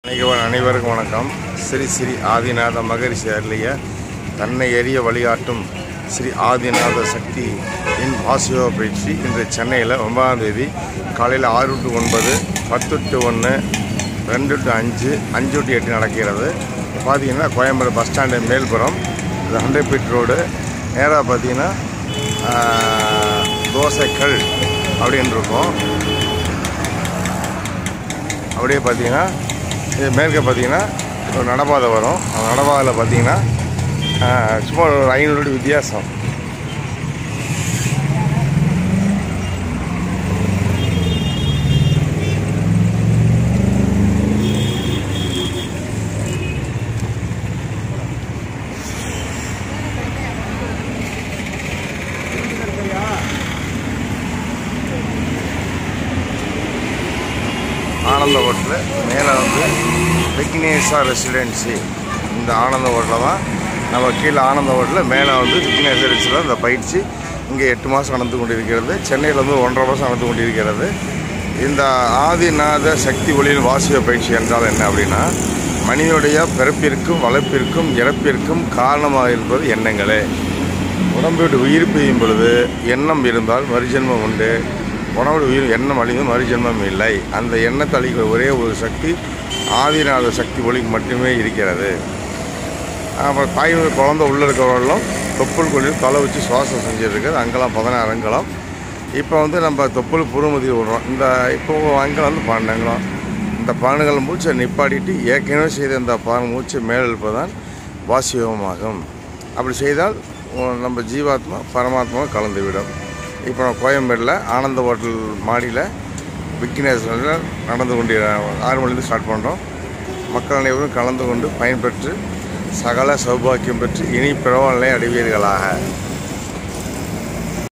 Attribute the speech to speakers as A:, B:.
A: அனைவரும் அனைவருக்கும் வணக்கம் ஸ்ரீ ஸ்ரீ ஆதிநாத மகரிஷி அருளிய தன்னை எரிய வழிகாட்டும் ஸ்ரீ ஆதிநாத சக்தி இன் வாசியோக பயிற்சி இன்று சென்னையில் ஒன்பதாம் தேதி காலையில் ஆறு டு ஒன்பது பத்து டு ஒன்று ரெண்டு டு அஞ்சு அஞ்சு டு எட்டு நடக்கிறது பார்த்தீங்கன்னா கோயம்பேடு பஸ் ஸ்டாண்டு மேல்புறம் இது ஹண்ட்ரட் ஃபீட் ரோடு நேராக பார்த்தீங்கன்னா ஆஹ், தோசைக்கல் அப்படின்னு இருக்கும் அப்படியே பார்த்தீங்கன்னா இது மேற்க பார்த்தீங்கன்னா ஒரு நடபாதை வரும் அந்த நடபாதையில் பார்த்தீங்கன்னா ஆஹ், சும்மா ஒரு ஐநூறு அடி வித்தியாசம் ஆனந்த ஹோட்டலு மேலே வந்து விக்னேஷா ரெசிடென்சி இந்த ஆனந்த ஹோட்டலில் தான் நம்ம கீழே ஆனந்த ஹோட்டலில் மேலே வந்து விக்னேஷ் ரெசிடென்சியில் இந்த பயிற்சி இங்கே எட்டு மாதம் நடந்து கொண்டிருக்கிறது சென்னையில் வந்து ஒன்றரை மாதம் நடந்து கொண்டிருக்கிறது இந்த ஆதிநாத சக்தி ஒளியின் வாசிய பயிற்சி என்றால் என்ன அப்படின்னா மனிதனுடைய பிறப்பிற்கும் வளர்ப்பிற்கும் இறப்பிற்கும் காரணமாக இருப்பது எண்ணங்களே உடம்போடு உயிர் பிரியும் பொழுது எண்ணம் இருந்தால் மறுஜென்மம் உண்டு உணவோடு உயிர் எண்ணம் அழிந்து மறுஜென்மம் இல்லை அந்த எண்ணத்தை அழிக்கிற ஒரே ஒரு சக்தி ஆதிநாத சக்தி ஒளிக்கு மட்டுமே இருக்கிறது அப்புறம் தாய்மொழி குழந்தை உள்ளே இருக்கிறவர்களும் தொப்புள் கொள்ளில் தலை வச்சு சுவாசம் செஞ்சுருக்குது அங்கெல்லாம் பதினாறு அங்கலம் இப்போ வந்து நம்ம தொப்புள் புறமதி விடுறோம் இந்த இப்போ அங்கலம் வந்து பன்னெண்டு அங்கலம் இந்த பன்னெண்டுகள் மூச்சை நிப்பாட்டிட்டு ஏற்கனவே செய்த இந்த பன்னெண்டு மூச்சை மேலெழுப்பதான் வாசியோகமாகும் அப்படி செய்தால் உ- நம்ம ஜீவாத்மா பரமாத்மா கலந்துவிடும் இப்போ நம்ம கோயம்பேடில் ஆனந்த ஹோட்டல் மாடியில் விக்னேஸ்வரில் நடந்து கொண்டு ஆறு மணிலேருந்து ஸ்டார்ட் பண்ணுறோம் மக்கள் அனைவரும் கலந்து கொண்டு பயன்பெற்று சகல சௌபாக்கியம் பெற்று இனி பிறவாநிலை அடைவீர்களாக